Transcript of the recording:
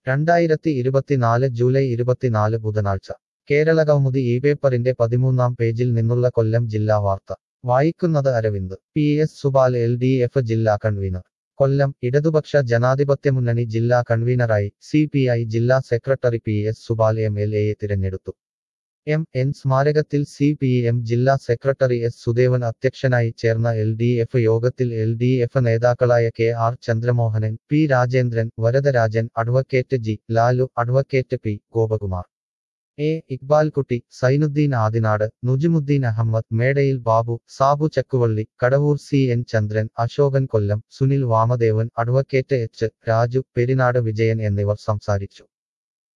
രണ്ടായിരത്തി ഇരുപത്തിനാല് ജൂലൈ ഇരുപത്തിനാല് ബുധനാഴ്ച കേരള കൗമുദി ഈ പേപ്പറിന്റെ പതിമൂന്നാം പേജിൽ നിന്നുള്ള കൊല്ലം ജില്ലാ വാർത്ത വായിക്കുന്നത് Aravind P S Subal L D F ജില്ലാ കൺവീനർ കൊല്ലം ഇടതുപക്ഷ ജനാധിപത്യമുന്നണി ജില്ലാ കൺവീനറായി സി പി ഐ ജില്ലാ secretary P S Subal M L എയെ തിരഞ്ഞെടുത്തു എം എൻ സ്മാരകത്തിൽ സി പി എം ജില്ലാ സെക്രട്ടറി എസ് സുദേവൻ അധ്യക്ഷനായി ചേർന്ന എൽ ഡി എഫ് യോഗത്തിൽ എൽ ഡി എഫ് നേതാക്കളായ K R Chandramohanan P Rajendran Varadarajan advocate G Lalu advocate P Gopakumar A Iqbalkutty Sainuddin Adinad Nujimuddin Ahammed Medayil Babu Sabu Chakkuvalli Kadavoor C N Chandran Ashokan Kollam Sunil Vamadevan advocate H Raju Perinad Vijayan എന്നിവർ സംസാരിച്ചു